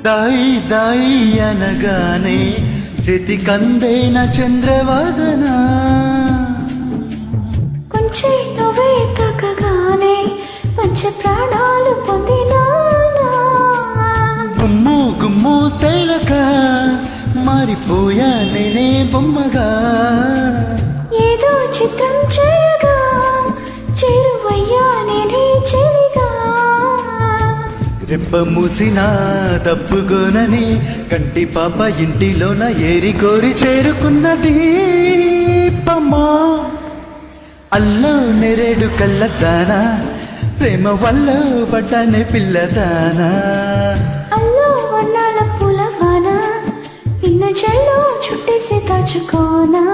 దాయి దాయి అనగానే చేతి కందేన చంద్రవాదన కొంచెం నువ్వే తగ్గగానే పంచ ప్రాణాలు పొందినానా గుమ్ము గుమ్ము తేలక మారిపోయా నేనే బొమ్మగా ఏదో చిత్రం చేయగా చేరువయ్యా నేనే చెవిగా రెప్ప మూసినా తప్పుకోనని కంటి పాప ఇంటిలోన ఏరి కోరి చేరుకున్న దీపమ్మా అల్లో నెరేడు కళ్ళదానా ప్రేమ వల్ల పడ్డానే పిల్లదానా అల్లో అన్నాల పులవాన నిన్ను చెల్లో చుట్టేసి దాచుకోనా